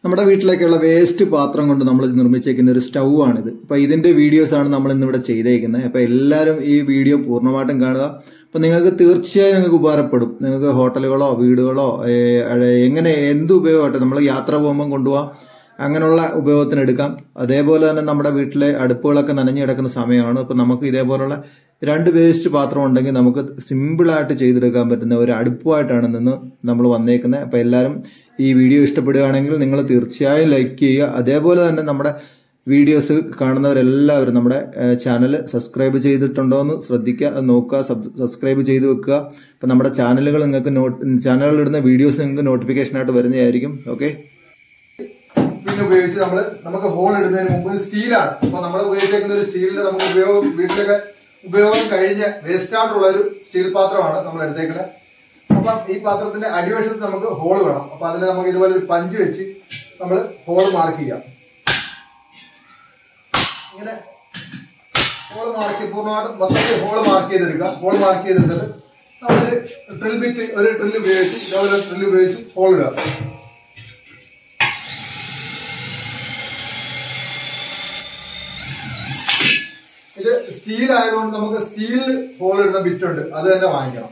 നമ്മുടെ വീട്ടിലേക്കുള്ള വേസ്റ്റ് പാത്രം കൊണ്ട് നമ്മൾ നിർമ്മിച്ചേക്കുന്ന ഒരു സ്റ്റൗ ആണിത് അപ്പൊ ഇതിന്റെ വീഡിയോസ് ആണ് നമ്മൾ ഇന്നിവിടെ ചെയ്തേക്കുന്നത് അപ്പൊ എല്ലാവരും ഈ വീഡിയോ പൂർണ്ണമായിട്ടും കാണുക അപ്പൊ നിങ്ങൾക്ക് തീർച്ചയായും നിങ്ങൾക്ക് ഉപകാരപ്പെടും നിങ്ങൾക്ക് ഹോട്ടലുകളോ വീടുകളോ ഏ, അഴ- എങ്ങനെ എന്ത് ഉപയോഗമായിട്ട് നമ്മൾ യാത്ര പോകുമ്പോൾ കൊണ്ടുപോകാം അങ്ങനെയുള്ള ഉപയോഗത്തിന് എടുക്കാം അതേപോലെ തന്നെ നമ്മുടെ വീട്ടിലെ അടുപ്പുകളൊക്കെ നനഞ്ഞു കിടക്കുന്ന സമയമാണ് അപ്പൊ നമുക്ക് ഇതേപോലുള്ള രണ്ട് വേസ്റ്റ് പാത്രം ഉണ്ടെങ്കിൽ നമുക്ക് സിമ്പിളായിട്ട് ചെയ്തെടുക്കാൻ പറ്റുന്ന ഒരു അടുപ്പുമായിട്ടാണ് നിന്ന് നമ്മൾ വന്നേക്കുന്നത് അപ്പൊ എല്ലാവരും ഈ വീഡിയോ ഇഷ്ടപ്പെടുകയാണെങ്കിൽ നിങ്ങൾ തീർച്ചയായും ലൈക്ക് ചെയ്യുക അതേപോലെ തന്നെ നമ്മുടെ വീഡിയോസ് കാണുന്നവരെല്ലാവരും നമ്മുടെ ചാനൽ സബ്സ്ക്രൈബ് ചെയ്തിട്ടുണ്ടോ എന്ന് ശ്രദ്ധിക്കുക അത് നോക്കുക സബ്സ്ക്രൈബ് ചെയ്ത് വെക്കുക അപ്പം നമ്മുടെ ചാനലുകൾ നിങ്ങൾക്ക് നോട്ട് ചാനലിൽ ഇടുന്ന വീഡിയോസ് നിങ്ങൾക്ക് നോട്ടിഫിക്കേഷൻ ആയിട്ട് വരുന്നതായിരിക്കും ഓക്കെ പിന്നെ ഉപയോഗിച്ച് നമ്മൾ നമുക്ക് ഹോൾ ഇടുന്നതിന് മുമ്പ് സ്റ്റീലാണ് അപ്പൊ നമ്മൾ ഉപയോഗിച്ചേക്കുന്ന ഒരു സ്റ്റീലിന്റെ നമുക്ക് ഉപയോഗം വീട്ടിലൊക്കെ ഉപയോഗം കഴിഞ്ഞ വേസ്റ്റ് ആയിട്ടുള്ള ഒരു സ്റ്റീൽ പാത്രമാണ് നമ്മൾ എടുത്തേക്കുന്നത് അപ്പം ഈ പാത്രത്തിന്റെ അടിവശത്ത് നമുക്ക് ഹോൾ വേണം അപ്പൊ അതിന് നമുക്ക് ഇതുപോലെ ഒരു പഞ്ച് വെച്ച് നമ്മൾ ഹോൾ മാർക്ക് ചെയ്യാം ഇങ്ങനെ ഹോൾ മാർക്ക് പൂർണ്ണമായിട്ടും മൊത്തത്തിൽ ഹോൾ മാർക്ക് ചെയ്തെടുക്കുക ഹോൾ മാർക്ക് ചെയ്തെടുത്തിട്ട് നമ്മളൊരു ഡ്രിൽ ബിറ്റ് ഒരു ഡ്രിൽ ഉപയോഗിച്ച് ഇതുപോലെ ഡ്രിൽ ഉപയോഗിച്ച് ഹോൾ ഇടുക ഇത് സ്റ്റീൽ ആയതുകൊണ്ട് നമുക്ക് സ്റ്റീൽ ഹോൾ ഇടുന്ന ബിറ്റ് ഉണ്ട് അത് തന്നെ വാങ്ങിക്കണം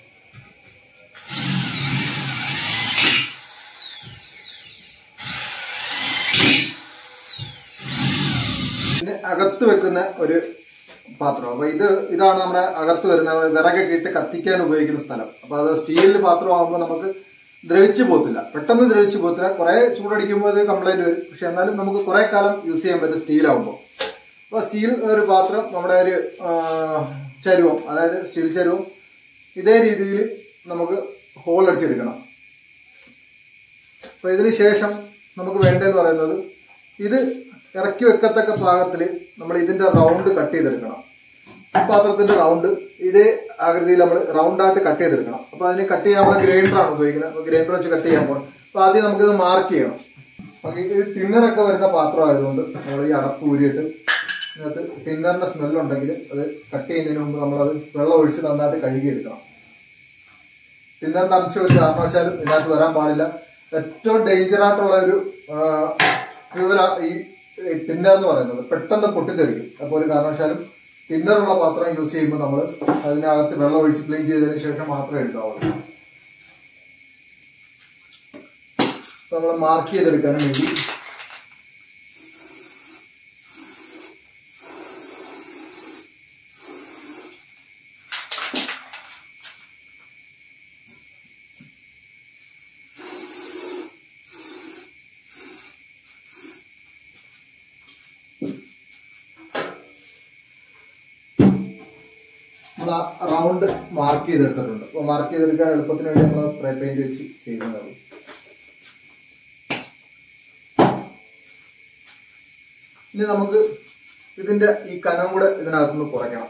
പിന്നെ അകത്ത് വെക്കുന്ന ഒരു പാത്രം അപ്പൊ ഇത് ഇതാണ് നമ്മുടെ അകത്ത് വരുന്ന വിറകൊക്കെ ഇട്ട് കത്തിക്കാൻ ഉപയോഗിക്കുന്ന സ്ഥലം അപ്പൊ അത് സ്റ്റീലിന്റെ പാത്രമാകുമ്പോൾ നമുക്ക് ദ്രവിച്ചു പോകത്തില്ല പെട്ടെന്ന് ദ്രവിച്ചു പോകത്തില്ല കുറെ ചൂടടിക്കുമ്പോൾ ഇത് കംപ്ലൈന്റ് വരും പക്ഷെ എന്നാലും നമുക്ക് കുറെ കാലം യൂസ് ചെയ്യാൻ പറ്റും സ്റ്റീൽ ആകുമ്പോൾ അപ്പോൾ സ്റ്റീൽ ഒരു പാത്രം നമ്മുടെ ഒരു ആ, ചരുവം അതായത് സ്റ്റീൽ ചരുവം ഇതേ രീതിയിൽ നമുക്ക് ഹോൾ അടിച്ചെടുക്കണം അപ്പോൾ ഇതിന് ശേഷം നമുക്ക് വേണ്ടതെന്ന് പറയുന്നത് ഇത് ഇറക്കി വെക്കത്തക്ക പാകത്തിൽ നമ്മൾ ഇതിന്റെ റൗണ്ട് കട്ട് ചെയ്തെടുക്കണം ഈ പാത്രത്തിന്റെ റൗണ്ട് ഇതേ ആകൃതിയിൽ നമ്മൾ റൗണ്ടായിട്ട് കട്ട് ചെയ്തെടുക്കണം അപ്പൊ അതിന് കട്ട് ചെയ്യാൻ നമ്മൾ ഗ്രൈൻഡറാണ് ഉപയോഗിക്കുന്നത് അപ്പൊ ഗ്രൈൻഡർ വെച്ച് കട്ട് ചെയ്യാൻ പോകണം അപ്പൊ ആദ്യം നമുക്കിത് മാർക്ക് ചെയ്യണം അപ്പൊ ഇത് തിന്നറൊക്കെ വരുന്ന പാത്രം ആയതുകൊണ്ട് നമ്മൾ ഈ അടപ്പ് ഊരിയിട്ട് ഇതിനകത്ത് തിന്നറിന്റെ സ്മെല്ലുണ്ടെങ്കിൽ അത് കട്ട് ചെയ്യുന്നതിന് മുമ്പ് നമ്മളത് വെള്ളം ഒഴിച്ച് നന്നായിട്ട് കഴുകിയെടുക്കണം തിന്നറിന്റെ അംശം ഒരു കാരണവശാലും ഇതിനകത്ത് വരാൻ പാടില്ല ഏറ്റവും ഡേഞ്ചർ ആയിട്ടുള്ള ഒരു ഫ്യൂവല ഈ തിന്നർ എന്ന് പറയുന്നത് പെട്ടെന്ന് പൊട്ടിത്തെറിക്കും അപ്പോൾ ഒരു കാരണവശാലും തിന്നറുള്ള പാത്രം യൂസ് ചെയ്യുമ്പോൾ നമ്മൾ അതിനകത്ത് വെള്ളം ഒഴിച്ച് ക്ലീൻ ചെയ്തതിന് ശേഷം മാത്രമേ എടുക്കാവുള്ളൂ നമ്മൾ മാർക്ക് ചെയ്തെടുക്കാനും വേണ്ടി നമ്മൾ ആ റൗണ്ട് മാർക്ക് ചെയ്തെടുത്തിട്ടുണ്ട് അപ്പോൾ മാർക്ക് ചെയ്തെടുക്കാൻ എളുപ്പത്തിന് വേണ്ടി നമ്മൾ സ്പ്രേ പെയിന്റ് വെച്ച് ചെയ്യുന്നതാണ് ഇനി നമുക്ക് ഇതിന്റെ ഈ കനം കൂടെ ഇതിനകത്തുനിന്ന് കുറയ്ക്കണം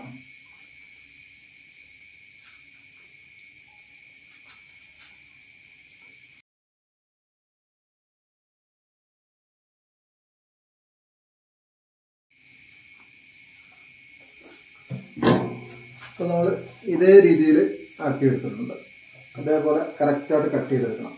അപ്പോൾ നമ്മൾ ഇതേ രീതിയിൽ ആക്കി എടുത്തിട്ടുണ്ട് അതേപോലെ കറക്റ്റായിട്ട് കട്ട് ചെയ്തെടുക്കണം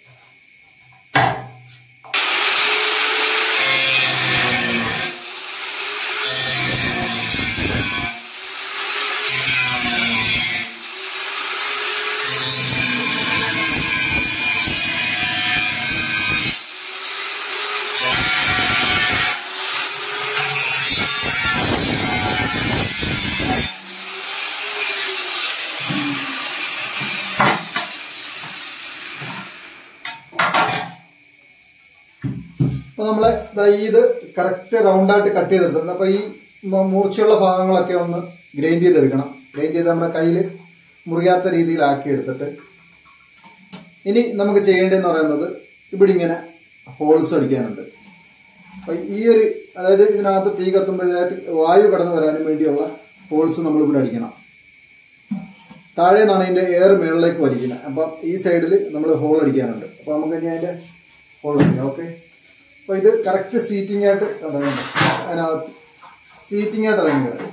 അപ്പൊ നമ്മള് ദാ ഈ ഇത് കറക്റ്റ് റൗണ്ടായിട്ട് കട്ട് ചെയ്തെടുത്തിട്ടുണ്ട് അപ്പൊ ഈ മ- മൂർച്ചയുള്ള ഭാഗങ്ങളൊക്കെ ഒന്ന് ഗ്രൈൻഡ് ചെയ്തെടുക്കണം ഗ്രൈൻഡ് ചെയ്ത് നമ്മുടെ കയ്യിൽ മുറിയാത്ത രീതിയിലാക്കി എടുത്തിട്ട് ഇനി നമുക്ക് ചെയ്യേണ്ടതെന്ന് പറയുന്നത് ഇവിടെ ഇങ്ങനെ ഹോൾസ് അടിക്കാനുണ്ട് അപ്പൊ ഈ ഒരു അതായത് ഇതിനകത്ത് തീ കത്തുമ്പോൾ ഇതിനകത്ത് വായു കടന്നു വരാനും വേണ്ടിയുള്ള ഹോൾസ് നമ്മൾ ഇവിടെ അടിക്കണം താഴെ നിന്നാണ് ഇതിന്റെ എയർ മുകളിലേക്ക് വലിക്കുന്നത് അപ്പൊ ഈ സൈഡിൽ നമ്മൾ ഹോൾ അടിക്കാനുണ്ട് അപ്പൊ നമുക്ക് ഇനി അതിന്റെ ഹോൾ അടിക്കാം ഓക്കെ അപ്പൊ ഇത് കറക്റ്റ് സീറ്റിംഗ് ആയിട്ട് ഇറങ്ങുന്നുണ്ട് അതിനകത്ത് സീറ്റിംഗ് ആയിട്ട് ഇറങ്ങി കിടക്കും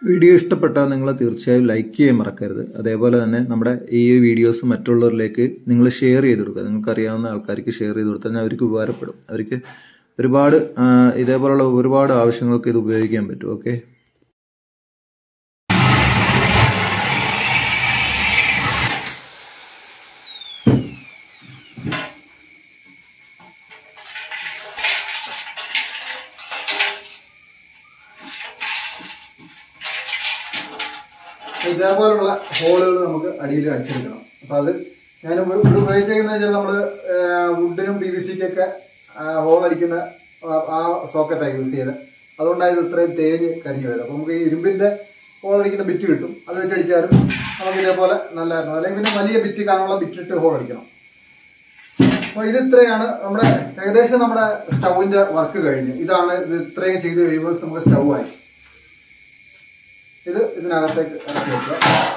വീഡിയോ ഇഷ്ടപ്പെട്ടാൽ നിങ്ങൾ തീർച്ചയായും ലൈക്ക് ചെയ്യാൻ മറക്കരുത് അതേപോലെ തന്നെ നമ്മുടെ ഈ വീഡിയോസ് മറ്റുള്ളവരിലേക്ക് നിങ്ങൾ ഷെയർ ചെയ്ത് കൊടുക്കുക നിങ്ങൾക്ക് അറിയാവുന്ന ആൾക്കാർക്ക് ഷെയർ ചെയ്ത് കൊടുത്താൽ അവർക്ക് ഉപകാരപ്പെടും അവർക്ക് ഒരുപാട് ആ, ഇതേപോലുള്ള ഒരുപാട് ആവശ്യങ്ങൾക്ക് ഇത് ഉപയോഗിക്കാൻ പറ്റും ഓക്കെ ഇതേപോലുള്ള ഹോളുകൾ നമുക്ക് അടിയിൽ അടിച്ചെടുക്കണം അപ്പൊ അത് ഞാൻ ഉപ- ഇവിടെ ഉപയോഗിച്ചിരിക്കുന്ന വെച്ചാൽ നമ്മള് വുഡിനും പി വി സിക്കൊക്കെ ഹോൾ അടിക്കുന്ന ആ- ആ സോക്കറ്റാണ് യൂസ് ചെയ്തത് അതുകൊണ്ടാണ് ഇത് ഇത്രയും തേഞ്ഞ് കരിഞ്ഞു പോയത് അപ്പൊ നമുക്ക് ഈ ഇരുമ്പിന്റെ ഹോൾ അടിക്കുന്ന ബിറ്റ് കിട്ടും അത് വെച്ചടിച്ചാലും നമുക്ക് ഇതേപോലെ നല്ലതായിരുന്നു അല്ലെങ്കിൽ പിന്നെ വലിയ ബിറ്റ് കാണാനുള്ള ബിറ്റ് ഇട്ട് ഹോൾ അടിക്കണം അപ്പൊ ഇത് ഇത്രയാണ് നമ്മുടെ ഏകദേശം നമ്മുടെ സ്റ്റൗവിന്റെ വർക്ക് കഴിഞ്ഞ് ഇതാണ് ഇത് ഇത്രയും ചെയ്ത് കഴിയുമ്പോൾ നമുക്ക് സ്റ്റൗ ആയി ഇത് ഇതിനകത്തേക്ക് ഇറക്കി വെക്കുക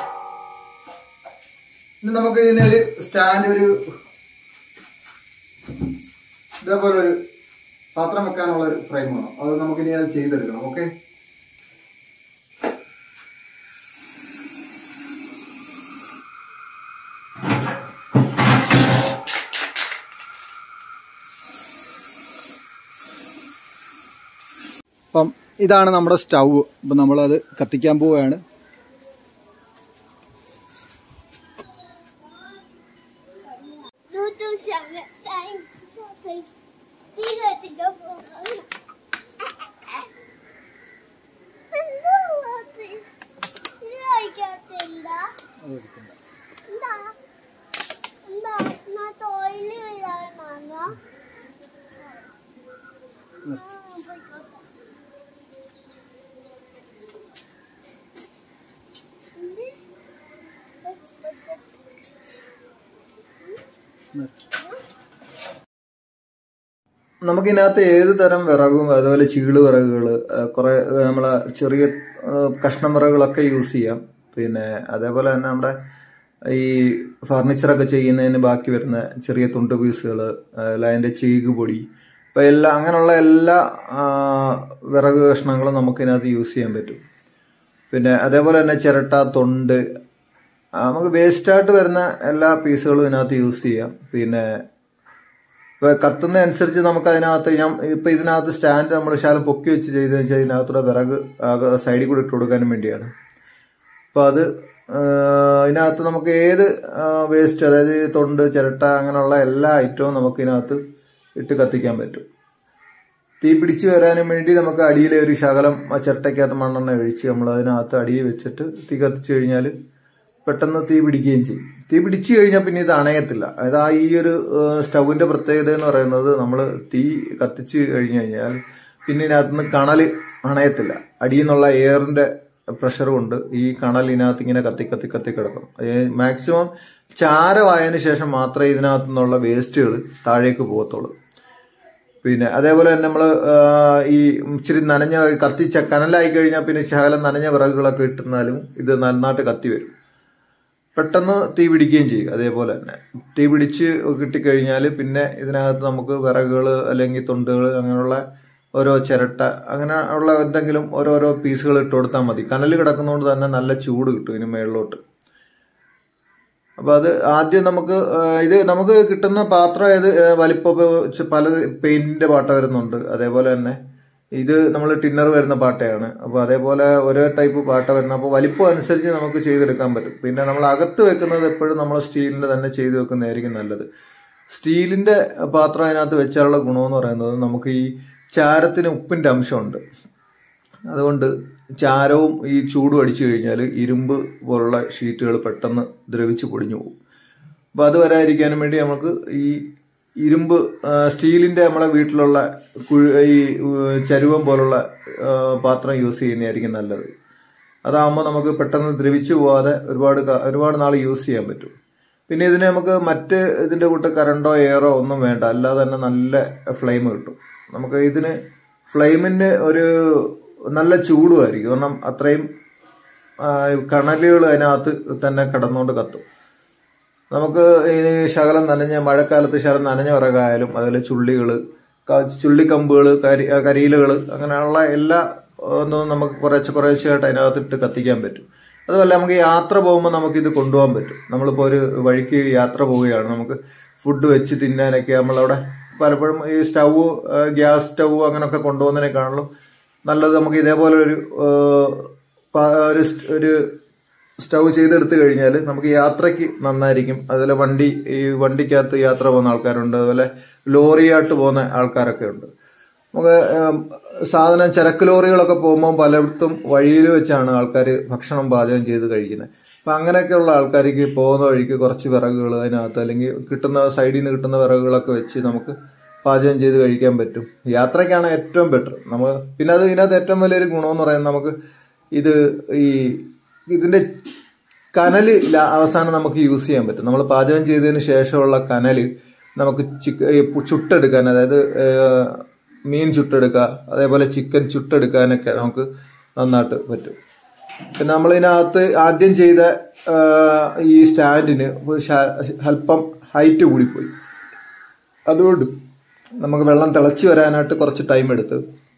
ഇനി നമുക്ക് ഇതിനൊരു സ്റ്റാൻഡ് ഒരു ഇതേപോലെ ഒരു പാത്രം വെക്കാനുള്ള ഒരു ഫ്രെയിം വേണം അത് നമുക്ക് ഇനി അത് ചെയ്തെടുക്കണം ഓക്കെ അപ്പം ഇതാണ് നമ്മുടെ സ്റ്റൗ അപ്പം നമ്മളത് കത്തിക്കാൻ പോവുകയാണ് YouTube channel time tiga tiga puluh. എന്തോ ഇത്? ഇത് കഴിക്കാത്തുണ്ട എന്താ എന്താ ഞാൻ തൊഴിൽ വീഴാനാണോ നമുക്കിതിനകത്ത് ഏത് തരം വിറകും അതുപോലെ ചീള് വിറകുകൾ കുറെ ഏഹ്, നമ്മളെ ചെറിയ ഏഹ്, കഷ്ണം വിറകുകളൊക്കെ യൂസ് ചെയ്യാം പിന്നെ അതേപോലെ തന്നെ നമ്മുടെ ഈ ഫർണിച്ചറൊക്കെ ചെയ്യുന്നതിന് ബാക്കി വരുന്ന ചെറിയ തുണ്ട് പീസുകൾ അതിന്റെ ചീക് പൊടി ഇപ്പൊ എല്ലാ അങ്ങനെയുള്ള എല്ലാ ആ, വിറക് കഷ്ണങ്ങളും നമുക്ക് ഇതിനകത്ത് യൂസ് ചെയ്യാൻ പറ്റും പിന്നെ അതേപോലെ തന്നെ ചിരട്ട തൊണ്ട് ആ, നമുക്ക് വേസ്റ്റായിട്ട് വരുന്ന എല്ലാ പീസുകളും ഇതിനകത്ത് യൂസ് ചെയ്യാം പിന്നെ ഇപ്പൊ കത്തുന്ന അനുസരിച്ച് നമുക്ക് അതിനകത്ത് ഞാൻ ഇപ്പൊ ഇതിനകത്ത് സ്റ്റാൻഡ് നമ്മൾ ശാലം പൊക്കി വെച്ച് ചെയ്തെന്ന് വെച്ചാൽ ഇതിനകത്തൂടെ വിറക് സൈഡിൽ കൂടെ ഇട്ട് കൊടുക്കാനും വേണ്ടിയാണ് അപ്പൊ അത് ആ, ഇതിനകത്ത് നമുക്ക് ഏത് വേസ്റ്റ് അതായത് ഈ തൊണ്ട് ചിരട്ട അങ്ങനെയുള്ള എല്ലാ ഐറ്റവും നമുക്ക് ഇതിനകത്ത് ഇട്ട് കത്തിക്കാൻ പറ്റും തീ പിടിച്ചു വരാനും വേണ്ടി നമുക്ക് അടിയിലെ ഒരു ശകലം ആ ചിരട്ടയ്ക്കകത്ത് മണ്ണെണ്ണ ഒഴിച്ച് നമ്മൾ അതിനകത്ത് അടിയിൽ വെച്ചിട്ട് തീ കത്തിച്ചു കഴിഞ്ഞാൽ പെട്ടെന്ന് തീ പിടിക്കുകയും ചെയ്യും തീ പിടിച്ചു കഴിഞ്ഞാൽ പിന്നെ ഇത് അണയത്തില്ല അതായത് ആ ഈ ഒരു ഏഹ്, സ്റ്റൗവിന്റെ പ്രത്യേകത എന്ന് പറയുന്നത് നമ്മൾ തീ കത്തിച്ചു കഴിഞ്ഞു കഴിഞ്ഞാൽ പിന്നെ ഇതിനകത്തുനിന്ന് കണൽ അണയത്തില്ല അടിയിൽ നിന്നുള്ള എയറിന്റെ പ്രഷർ കൊണ്ട് ഈ കണൽ ഇതിനകത്ത് ഇങ്ങനെ കത്തി കത്തി കത്തി കിടക്കും മാക്സിമം ചാരമായതിനു ശേഷം മാത്രമേ ഇതിനകത്തു നിന്നുള്ള വേസ്റ്റുകൾ താഴേക്ക് പോകത്തുള്ളൂ പിന്നെ അതേപോലെ തന്നെ നമ്മൾ ഈ ഇച്ചിരി നനഞ്ഞ കത്തിച്ച കനലായി കഴിഞ്ഞാൽ പിന്നെ ശകലം നനഞ്ഞ വിറകുകളൊക്കെ ഇട്ടുന്നാലും ഇത് നന്നായിട്ട് കത്തി വരും പെട്ടെന്ന് തീ പിടിക്കുകയും ചെയ്യും അതേപോലെ തന്നെ തീ പിടിച്ച് കിട്ടിക്കഴിഞ്ഞാൽ പിന്നെ ഇതിനകത്ത് നമുക്ക് വിറകുകൾ അല്ലെങ്കിൽ തൊണ്ടുകൾ അങ്ങനെയുള്ള ഓരോ ചിരട്ട അങ്ങനെ ഉള്ള എന്തെങ്കിലും ഓരോരോ പീസുകൾ ഇട്ട് കൊടുത്താൽ മതി കനൽ കിടക്കുന്നതുകൊണ്ട് തന്നെ നല്ല ചൂട് കിട്ടും ഇതിന് മേളിലോട്ട് അപ്പൊ അത് ആദ്യം നമുക്ക് ആ, ഇത് നമുക്ക് കിട്ടുന്ന പാത്രം ഏത് ആ, വലിപ്പം ഇപ്പൊ ചെ- പല പെയിന്റിന്റെ പാട്ട വരുന്നുണ്ട് അതേപോലെ തന്നെ ഇത് നമ്മൾ ടിന്നർ വരുന്ന പാട്ടയാണ് അപ്പൊ അതേപോലെ ഓരോ ടൈപ്പ് പാട്ട വരുന്ന അപ്പോൾ വലിപ്പം അനുസരിച്ച് നമുക്ക് ചെയ്തെടുക്കാൻ പറ്റും പിന്നെ നമ്മൾ അകത്ത് വെക്കുന്നത് എപ്പോഴും നമ്മൾ സ്റ്റീലിന്റെ തന്നെ ചെയ്ത് വെക്കുന്നതായിരിക്കും നല്ലത് സ്റ്റീലിന്റെ പാത്രം അതിനകത്ത് വെച്ചാലുള്ള ഗുണമെന്ന് പറയുന്നത് നമുക്ക് ഈ ചാരത്തിന് ഉപ്പിന്റെ അംശമുണ്ട് അതുകൊണ്ട് ചാരവും ഈ ചൂടും അടിച്ചു കഴിഞ്ഞാൽ ഇരുമ്പ് പോലുള്ള ഷീറ്റുകൾ പെട്ടെന്ന് ദ്രവിച്ച് പൊടിഞ്ഞു പോകും അപ്പോൾ അത് വരാതിരിക്കാനും വേണ്ടി നമുക്ക് ഈ ഇരുമ്പ് ആ, സ്റ്റീലിന്റെ നമ്മളെ വീട്ടിലുള്ള കുഴ- ഈ ഉ- ചരുവം പോലുള്ള ആ, പാത്രം യൂസ് ചെയ്യുന്നതായിരിക്കും നല്ലത് അതാകുമ്പോൾ നമുക്ക് പെട്ടെന്ന് ദ്രവിച്ചു പോവാതെ ഒരുപാട് കാ- ഒരുപാട് നാൾ യൂസ് ചെയ്യാൻ പറ്റും പിന്നെ ഇതിന് നമുക്ക് മറ്റ് ഇതിന്റെ കൂട്ട് കറണ്ടോ എയറോ ഒന്നും വേണ്ട അല്ലാതെ തന്നെ നല്ല ഫ്ലെയിം കിട്ടും നമുക്ക് ഇതിന് ഫ്ലെയിമിന് ഒരു നല്ല ചൂടുമായിരിക്കും കാരണം അത്രയും കണലുകൾ അതിനകത്ത് തന്നെ കിടന്നുകൊണ്ട് കത്തും നമുക്ക് ഈ ശകലം നനഞ്ഞ മഴക്കാലത്ത് ശകലം നനഞ്ഞ വിറകായാലും അതുപോലെ ചുള്ളികൾ ചുള്ളിക്കമ്പുകൾ കരി കരിയിലുകൾ അങ്ങനെയുള്ള എല്ലാ ഒന്നും നമുക്ക് കുറേശ്ശെ കുറേശ്ശെയായിട്ട് അതിനകത്തിട്ട് കത്തിക്കാൻ പറ്റും അതുപോലെ നമുക്ക് യാത്ര പോകുമ്പോൾ നമുക്കിത് കൊണ്ടുപോകാൻ പറ്റും നമ്മളിപ്പോൾ ഒരു വഴിക്ക് യാത്ര പോവുകയാണ് നമുക്ക് ഫുഡ് വെച്ച് തിന്നാനൊക്കെ നമ്മളവിടെ പലപ്പോഴും ഈ സ്റ്റൗ ഗ്യാസ് സ്റ്റൗ അങ്ങനെയൊക്കെ കൊണ്ടുപോകുന്നതിനേക്കാളും നല്ലത് നമുക്ക് ഇതേപോലെ ഒരു ഏഹ്, പ- ഒരു സ്റ്റ്- ഒരു സ്റ്റൗ ചെയ്തെടുത്ത് കഴിഞ്ഞാൽ നമുക്ക് യാത്രയ്ക്ക് നന്നായിരിക്കും അതുപോലെ വണ്ടി ഈ വണ്ടിക്കകത്ത് യാത്ര പോകുന്ന ആൾക്കാരുണ്ട് അതുപോലെ ലോറിയായിട്ട് പോകുന്ന ആൾക്കാരൊക്കെ ഉണ്ട് നമുക്ക് ഏം, സാധനം ചരക്ക് ലോറികളൊക്കെ പോകുമ്പോൾ പലയിടത്തും വഴിയിൽ വെച്ചാണ് ആൾക്കാർ ഭക്ഷണം പാചകം ചെയ്ത് കഴിക്കുന്നത് അപ്പം അങ്ങനെയൊക്കെയുള്ള ആൾക്കാർക്ക് പോകുന്ന വഴിക്ക് കുറച്ച് വിറകുകൾ അതിനകത്ത് അല്ലെങ്കിൽ കിട്ടുന്ന സൈഡിൽ നിന്ന് കിട്ടുന്ന വിറകുകളൊക്കെ വെച്ച് നമുക്ക് പാചകം ചെയ്ത് കഴിക്കാൻ പറ്റും യാത്രയ്ക്കാണ് ഏറ്റവും ബെറ്റർ നമ്മൾ പിന്നെ അത് ഇതിനകത്ത് ഏറ്റവും വലിയൊരു ഗുണമെന്ന് പറയുന്നത് നമുക്ക് ഇത് ഈ ഇതിന്റെ കനല് ല- അവസാനം നമുക്ക് യൂസ് ചെയ്യാൻ പറ്റും നമ്മൾ പാചകം ചെയ്തതിന് ശേഷമുള്ള കനല് നമുക്ക് ചിക്ക ഈ പു- ചുട്ടെടുക്കാൻ അതായത് ഏഹ്, മീൻ ചുട്ടെടുക്കുക അതേപോലെ ചിക്കൻ ചുട്ടെടുക്കാനൊക്കെ നമുക്ക് നന്നായിട്ട് പറ്റും പിന്നെ നമ്മളിതിനകത്ത് ആദ്യം ചെയ്ത ഏഹ്, ഈ സ്റ്റാൻഡിന് ഒരു ശ- അല്പം ഹൈറ്റ് കൂടിപ്പോയി അതുകൊണ്ട് നമുക്ക് വെള്ളം തിളച്ച് വരാനായിട്ട് കുറച്ച് ടൈം എടുത്ത്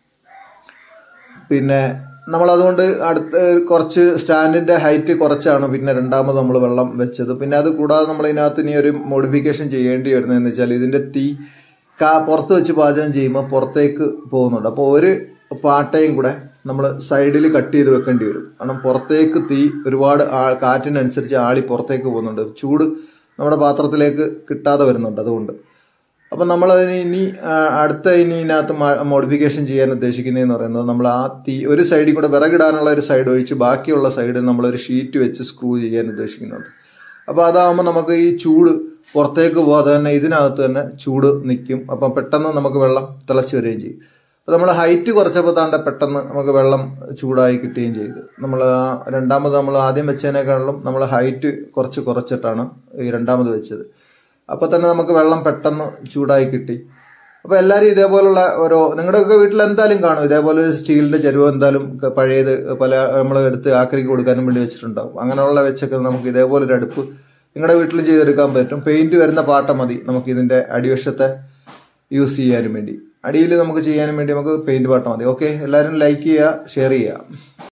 പിന്നെ നമ്മൾ അതുകൊണ്ട് അടുത്ത കുറച്ച് സ്റ്റാൻഡിന്റെ ഹൈറ്റ് കുറച്ചാണ് പിന്നെ രണ്ടാമത് നമ്മൾ വെള്ളം വെച്ചത് പിന്നെ അത് കൂടാതെ നമ്മൾ ഇതിനകത്ത് ഇനി ഒരു മോഡിഫിക്കേഷൻ ചെയ്യേണ്ടി വരുന്നതെന്ന് വെച്ചാൽ ഇതിന്റെ തീ കാ പുറത്ത് വെച്ച് പാചകം ചെയ്യുമ്പോൾ പുറത്തേക്ക് പോകുന്നുണ്ട് അപ്പോൾ ഒരു പാട്ടയും കൂടെ നമ്മൾ സൈഡിൽ കട്ട് ചെയ്ത് വെക്കേണ്ടി വരും കാരണം പുറത്തേക്ക് തീ ഒരുപാട് ആ കാറ്റിനനുസരിച്ച് ആളി പുറത്തേക്ക് പോകുന്നുണ്ട് ചൂട് നമ്മുടെ പാത്രത്തിലേക്ക് കിട്ടാതെ വരുന്നുണ്ട് അതുകൊണ്ട് അപ്പം നമ്മൾ അതിന് ഇനി ആ, അടുത്ത ഇനി ഇതിനകത്ത് മോഡിഫിക്കേഷൻ ചെയ്യാൻ ഉദ്ദേശിക്കുന്നതെന്ന് പറയുന്നത് നമ്മൾ ആ തീ ഒരു സൈഡിൽ കൂടെ വിറകിടാനുള്ള ഒരു സൈഡ് ഒഴിച്ച് ബാക്കിയുള്ള സൈഡിൽ നമ്മളൊരു ഷീറ്റ് വെച്ച് സ്ക്രൂ ചെയ്യാൻ ഉദ്ദേശിക്കുന്നുണ്ട് അപ്പോൾ അതാകുമ്പോൾ നമുക്ക് ഈ ചൂട് പുറത്തേക്ക് പോകാതെ തന്നെ ഇതിനകത്ത് തന്നെ ചൂട് നിൽക്കും അപ്പം പെട്ടെന്ന് നമുക്ക് വെള്ളം തിളച്ച് വരികയും ചെയ്യും അപ്പോൾ നമ്മൾ ഹൈറ്റ് കുറച്ചപ്പോൾ താണ്ട പെട്ടെന്ന് നമുക്ക് വെള്ളം ചൂടായി കിട്ടുകയും ചെയ്തു നമ്മൾ ആ രണ്ടാമത് നമ്മൾ ആദ്യം വെച്ചതിനേക്കാളും നമ്മൾ ഹൈറ്റ് കുറച്ച് കുറച്ചിട്ടാണ് ഈ രണ്ടാമത് വെച്ചത് അപ്പോൾ തന്നെ നമുക്ക് വെള്ളം പെട്ടെന്ന് ചൂടായി കിട്ടി അപ്പോൾ എല്ലാവരും ഇതേപോലുള്ള ഓരോ നിങ്ങളുടെയൊക്കെ വീട്ടിൽ എന്തായാലും കാണും ഇതേപോലെ ഒരു സ്റ്റീലിന്റെ ചരുവം എന്തായാലും ക- പഴയത് പല നമ്മൾ എടുത്ത് ആക്രിക്ക് കൊടുക്കാനും വേണ്ടി വെച്ചിട്ടുണ്ടാവും അങ്ങനെയുള്ള വെച്ചൊക്കെ നമുക്ക് ഇതേപോലെ ഒരു അടുപ്പ് നിങ്ങളുടെ വീട്ടിലും ചെയ്തെടുക്കാൻ പറ്റും പെയിന്റ് വരുന്ന പാട്ട മതി നമുക്ക് ഇതിന്റെ അടിവശത്തെ യൂസ് ചെയ്യാനും വേണ്ടി അടിയിൽ നമുക്ക് ചെയ്യാനും വേണ്ടി നമുക്ക് പെയിന്റ് പാട്ട മതി ഓക്കെ എല്ലാവരും ലൈക്ക് ചെയ്യുക ഷെയർ ചെയ്യുക